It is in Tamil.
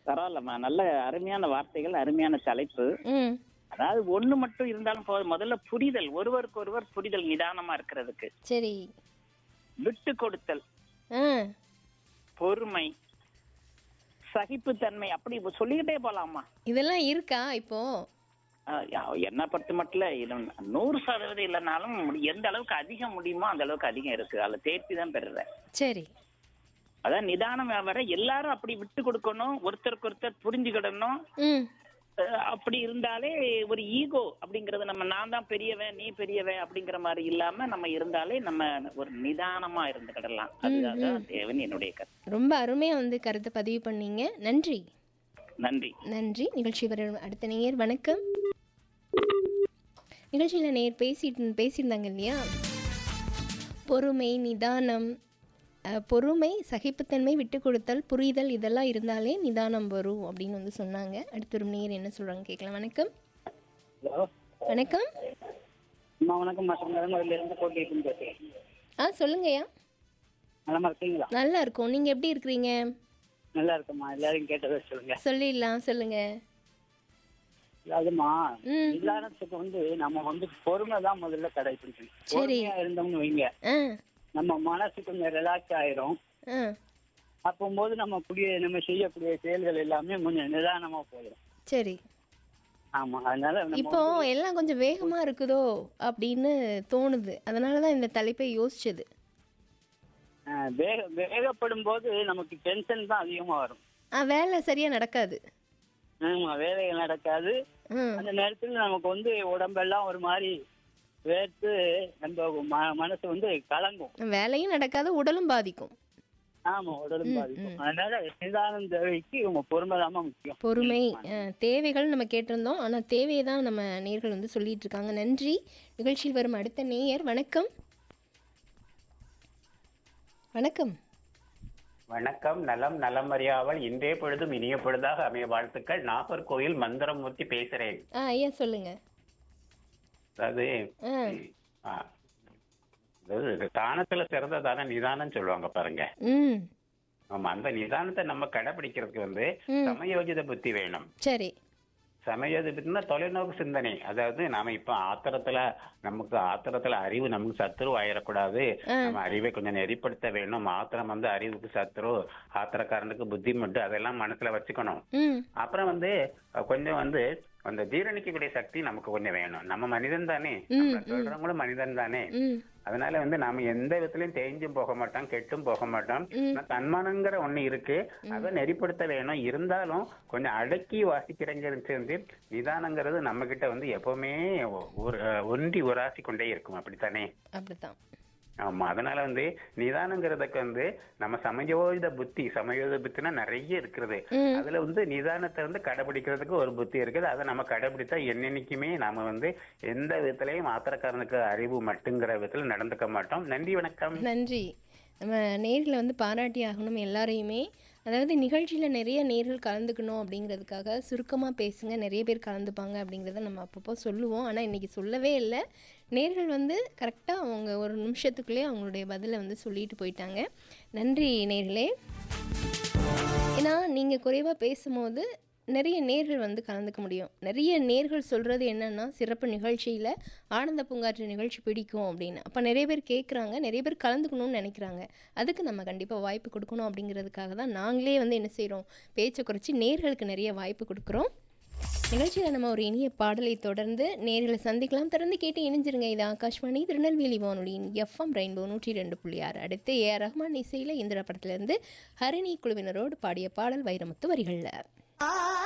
பரவாயில்லம்மா நல்ல அருமையான வார்த்தைகள் அருமையான தலைப்பு ம் அதாவது ஒண்ணு மட்டும் இருந்தாலும் போதும் முதல்ல புரிதல் ஒருவருக்கு ஒருவர் புரிதல் நிதானமா இருக்கிறதுக்கு சரி விட்டு கொடுத்தல் ஆ பொறுமை சகிப்புத்தன்மை அப்படி சொல்லிக்கிட்டே போலாமா இதெல்லாம் இருக்கா இப்போ என்ன பொறுத்த மட்டும் இது நூறு சதவீதம் இல்லைனாலும் முடி- எந்த அளவுக்கு அதிகம் முடியுமோ அந்த அளவுக்கு அதிகம் இருக்கு அதுல தேர்ச்சி தான் பெறுறேன் சரி அதான் நிதானம் வர எல்லாரும் அப்படி விட்டு கொடுக்கணும் ஒருத்தருக்கு ஒருத்தர் புரிஞ்சுக்கிடணும் ம் அஹ் அப்படி இருந்தாலே ஒரு ஈகோ அப்படிங்கறது நம்ம நான் தான் பெரியவன் நீ பெரியவன் அப்படிங்கிற மாதிரி இல்லாம நம்ம இருந்தாலே நம்ம ஒரு நிதானமா இருந்துக்கிடலாம் அதுதான் தேவன் என்னுடைய கருத்து ரொம்ப அருமையாக வந்து கருத்தை பதிவு பண்ணீங்க நன்றி நன்றி நன்றி நிகழ்ச்சி வர அடுத்த நேயர் வணக்கம் நிகழ்ச்சியில் நேர் பேசிட்டு பேசியிருந்தாங்க இல்லையா பொறுமை நிதானம் அஹ், பொறுமை சகிப்புத்தன்மை விட்டு கொடுத்தல் புரிதல் இதெல்லாம் இருந்தாலே நிதானம் வரும் அப்படின்னு வந்து சொன்னாங்க அடுத்த ஒரு நேர் என்ன சொல்கிறாங்க கேட்கலாம் வணக்கம் ஹலோ வணக்கம் அம்மா வணக்கம் மாசம் நலமரில இருந்து கோட்டிட்டு பேசுறேன் ஆ சொல்லுங்கய்யா நலமா இருக்கீங்களா நல்லா இருக்கும் நீங்கள் எப்படி இருக்கிறீங்க நல்லா இருக்குமா எல்லாரையும் கேட்டதை சொல்லுங்க சொல்லிடலாம் சொல்லுங்க அதுமா ம் நிதானத்துக்கு வந்து நம்ம வந்து பொறுமை தான் முதல்ல கடைபிடிக்கணும் சரி. பொறுமையா இருந்தோம்னு வைங்க ஆ நம்ம மனசு கொஞ்சம் ரிலாக்ஸ் ஆயிரும் ஆ அப்போது நம்ம கூடிய நம்ம செய்யக்கூடிய செயல்கள் எல்லாமே கொஞ்சம் நிதானமா போயிடும் சரி ஆமா அதனால நம்ம இப்போ எல்லாம் கொஞ்சம் வேகமா இருக்குதோ அப்படின்னு தோணுது அதனால தான் இந்த தலைப்பை யோசிச்சது அஹ், வேக வேகப்படும் போது நமக்கு டென்ஷன் தான் அதிகமா வரும் ஆ வேலை சரியா நடக்காது ஆமா வேலைகள் நடக்காது ம் அந்த நேரத்துல நமக்கு வந்து உடம்பெல்லாம் ஒரு மாதிரி வேர்த்து நம்ம ம- மனசு வந்து கலங்கும் வேலையும் நடக்காது உடலும் பாதிக்கும் ஆமா உடலும் பாதிக்கும் அதனால நிதானம் தேவைக்கு இவங்க பொறுமை முக்கியம் பொறுமை ஆ, தேவைகள் நம்ம கேட்டிருந்தோம் ஆனா தேவையை தான் நம்ம நேர்கள் வந்து சொல்லிட்டு இருக்காங்க நன்றி நிகழ்ச்சியில் வரும் அடுத்த நேயர் வணக்கம் வணக்கம் வணக்கம் நலம் நலமறியாவல் இன்றே பொழுதும் இனிய பொழுதாக அமைய வாழ்த்துக்கள் நாகர்கோயில் மந்திரமூர்த்தி பேசுறேன் ஆ ஐயா சொல்லுங்க அதாவது ஆ ஆ, அதாவது தானத்துல சிறந்ததான நிதானம் சொல்லுவாங்க பாருங்க ம் ஆமா அந்த நிதானத்தை நம்ம கடைபிடிக்கிறதுக்கு வந்து ம். சமயோஜித புத்தி வேணும் சரி சமயோஜித புத்தினா தொலைநோக்கு சிந்தனை அதாவது நாம இப்ப ஆத்திரத்துல நமக்கு ஆத்திரத்துல அறிவு நமக்கு சத்துரு ஆயிடக்கூடாது நம்ம அறிவை கொஞ்சம் நெறிப்படுத்த வேணும் ஆத்திரம் வந்து அறிவுக்கு சத்துரு ஆத்திரக்காரனுக்கு புத்தி மட்டும் அதெல்லாம் மனசுல வச்சுக்கணும் ம் அப்புறம் வந்து அஹ், கொஞ்சம் வந்து அந்த ஜீரணிக்கக்கூடிய சக்தி நமக்கு கொஞ்சம் வேணும் நம்ம மனிதன் தானே நம்மள சொல்றவங்களும் மனிதன் தானே ம் அதனால வந்து நாம எந்த விதத்திலயும் தேஞ்சும் போக மாட்டோம் கெட்டும் போக மாட்டோம் ஆனா தன்மானங்கிற ஒண்ணு இருக்கு அதை நெறிப்படுத்த வேணும் இருந்தாலும் கொஞ்சம் அடக்கி வாசிக்கிறங்கிறது வந்து நிதானங்கிறது நம்ம கிட்ட வந்து எப்பவுமே ஒ- ஒரு அஹ், ஒன்றி உராசி கொண்டே இருக்கும் அப்படித்தானே அப்படித்தான் ஆமா அதனால வந்து நிதானங்கிறதுக்கு வந்து நம்ம சமயோஜித புத்தி சமயோஜித புத்தினா நிறைய இருக்கிறது அதுல வந்து நிதானத்தை வந்து கடைபிடிக்கிறதுக்கு ஒரு புத்தி இருக்குது அதை நம்ம கடைபிடித்தா என்னென்னைக்குமே நாம வந்து எந்த விதத்திலையும் ஆத்திரக்காரனுக்கு அறிவு மட்டுங்கிற விதத்துல நடந்துக்க மாட்டோம் நன்றி வணக்கம் நன்றி நம்ம நேரில் வந்து பாராட்டி ஆகணும் எல்லாரையுமே அதாவது நிகழ்ச்சியில் நிறைய நேர்கள் கலந்துக்கணும் அப்படிங்கிறதுக்காக சுருக்கமாக பேசுங்க நிறைய பேர் கலந்துப்பாங்க அப்படிங்கிறத நம்ம அப்பப்போ சொல்லுவோம் ஆனால் இன்றைக்கி சொல்லவே இல்லை நேர்கள் வந்து கரெக்டாக அவங்க ஒரு நிமிஷத்துக்குள்ளேயே அவங்களுடைய பதிலை வந்து சொல்லிட்டு போயிட்டாங்க நன்றி நேர்களே ஏன்னா நீங்கள் குறைவாக பேசும்போது நிறைய நேர்கள் வந்து கலந்துக்க முடியும் நிறைய நேர்கள் சொல்கிறது என்னென்னா சிறப்பு நிகழ்ச்சியில் ஆனந்த பூங்காற்று நிகழ்ச்சி பிடிக்கும் அப்படின்னு அப்போ நிறைய பேர் கேட்குறாங்க நிறைய பேர் கலந்துக்கணும்னு நினைக்கிறாங்க அதுக்கு நம்ம கண்டிப்பாக வாய்ப்பு கொடுக்கணும் அப்படிங்கிறதுக்காக தான் நாங்களே வந்து என்ன செய்கிறோம் பேச்சை குறைச்சி நேர்களுக்கு நிறைய வாய்ப்பு கொடுக்குறோம் நிகழ்ச்சியில் நம்ம ஒரு இனிய பாடலை தொடர்ந்து நேர்களை சந்திக்கலாம் தொடர்ந்து கேட்டு இணைஞ்சிருங்க இது ஆகாஷ்வாணி திருநெல்வேலி வானொலியின் எஃப்எம் ரெயின்போ நூற்றி ரெண்டு புள்ளி ஆறு அடுத்து ஏ ஆர் ரஹ்மான் இசையில் இந்திரா படத்திலிருந்து ஹரிணி குழுவினரோடு பாடிய பாடல் வைரமுத்து வரிகளில்